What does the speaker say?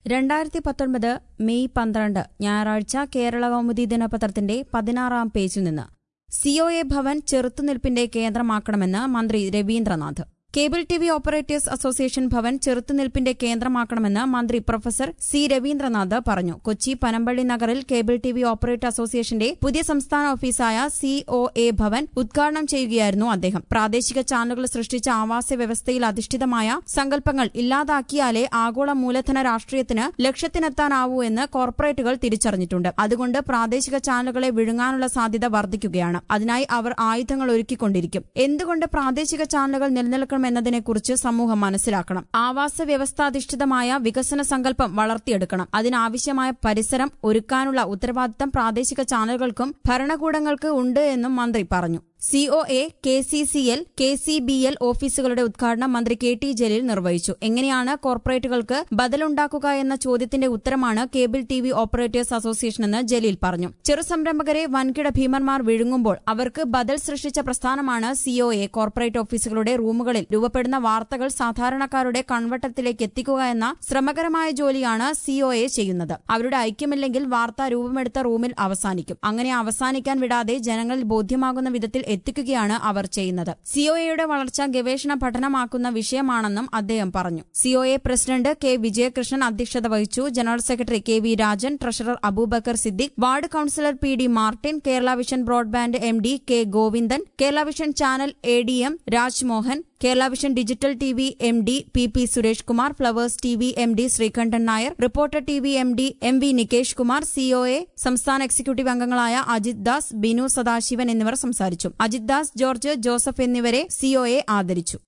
രണ്ടായിരത്തി പത്തൊൻപത് മെയ് പന്ത്രണ്ട് ഞായറാഴ്ച കേരള കൗമുദി ദിനപത്രത്തിന്റെ പതിനാറാം പേജിൽ നിന്ന് സിഒഎ ഭവൻ ചെറുത്തുനിൽപ്പിന്റെ കേന്ദ്രമാക്കണമെന്ന് മന്ത്രി Raveendranath cable T V operators association Bhavan ചെറുത്തുനിൽപ്പിന്റെ കേന്ദ്രമാക്കണമെന്ന് മന്ത്രി പ്രൊഫസർ സി രവീന്ദ്രനാഥ് പറഞ്ഞു കൊച്ചി പനമ്പള്ളി നഗറിൽ കേബിൾ ടി വി ഓപ്പറേറ്റർ അസോസിയേഷന്റെ പുതിയ സംസ്ഥാന ഓഫീസായ സിഒഎ ഭവൻ ഉദ്ഘാടനം ചെയ്യുകയായിരുന്നു അദ്ദേഹം പ്രാദേശിക ചാനലുകൾ സൃഷ്ടിച്ച ആവാസ വ്യവസ്ഥയിൽ അധിഷ്ഠിതമായ സങ്കല്പങ്ങൾ ഇല്ലാതാക്കിയാലേ ആഗോള മൂലധന രാഷ്ട്രീയത്തിന് ലക്ഷ്യത്തിനെത്താനാവൂ എന്ന് കോർപ്പറേറ്റുകൾ തിരിച്ചറിഞ്ഞിട്ടുണ്ട് അതുകൊണ്ട് പ്രാദേശിക ചാനലുകളെ വിഴുങ്ങാനുള്ള സാധ്യത വർദ്ധിക്കുകയാണ് അതിനായി അവർ ആയുധങ്ങൾ ഒരുക്കിക്കൊണ്ടിരിക്കും എന്തുകൊണ്ട് പ്രാദേശിക ചാനലുകൾ നിലനിൽക്കണം എന്നതിനെക്കുറിച്ച് സമൂഹം മനസ്സിലാക്കണം ആവാസ വ്യവസ്ഥാധിഷ്ഠിതമായ വികസന സങ്കല്പം വളർത്തിയെടുക്കണം അതിനാവശ്യമായ പരിസരം ഒരുക്കാനുള്ള ഉത്തരവാദിത്തം പ്രാദേശിക ചാനലുകൾക്കും ഭരണകൂടങ്ങൾക്ക് ഉണ്ട് എന്നും മന്ത്രി പറഞ്ഞു COA K C C L K C B L ഓഫീസുകളുടെ ഉദ്ഘാടനം മന്ത്രി കെ ടി ജലീൽ നിർവഹിച്ചു എങ്ങനെയാണ് കോർപ്പറേറ്റുകൾക്ക് ബദലുണ്ടാക്കുക എന്ന ചോദ്യത്തിന്റെ ഉത്തരമാണ് കേബിൾ ടി വി ഓപ്പറേറ്റേഴ്സ് അസോസിയേഷനെന്ന് ജലീൽ പറഞ്ഞു ചെറു സംരംഭകരെ വൻകിട ഭീമന്മാർ വിഴുങ്ങുമ്പോൾ അവർക്ക് ബദൽ സൃഷ്ടിച്ച പ്രസ്ഥാനമാണ് സിഒഎ കോർപ്പറേറ്റ് ഓഫീസുകളുടെ റൂമുകളിൽ രൂപപ്പെടുന്ന വാർത്തകൾ സാധാരണക്കാരുടെ കൺവട്ടത്തിലേക്ക് എത്തിക്കുക എന്ന ശ്രമകരമായ ജോലിയാണ് സിഒഎ ചെയ്യുന്നത് അവരുടെ ഐക്യമില്ലെങ്കിൽ വാർത്ത രൂപമെടുത്ത റൂമിൽ അവസാനിക്കും അങ്ങനെ അവസാനിക്കാൻ വിടാതെ ജനങ്ങളിൽ ബോധ്യമാകുന്ന വിധത്തിൽ എത്തിക്കുകയാണ് അവർ ചെയ്യുന്നത് സിഒഎയുടെ വളർച്ച ഗവേഷണ പഠനമാക്കുന്ന വിഷയമാണെന്നും അദ്ദേഹം പറഞ്ഞു സിഒഎ പ്രസിഡന്റ് കെ വിജയകൃഷ്ണൻ അധ്യക്ഷത വഹിച്ചു general secretary K V Rajan treasurer Aboobacker Siddique ward councillor P D Martin Kerala vision broadband M D K Govindan Kerala vision channel A D M Rajmohan Kerala vision digital T V M D P P Suresh Kumar flowers T V M D Sreekandan Nair reporter T V M D M V Nikesh Kumar COA സംസ്ഥാന executive അംഗങ്ങളായ അജിത് ദാസ് ബിനു സദാശിവൻ എന്നിവർ സംസാരിച്ചു Ajith Das George Joseph എന്നിവരെ COA ആദരിച്ചു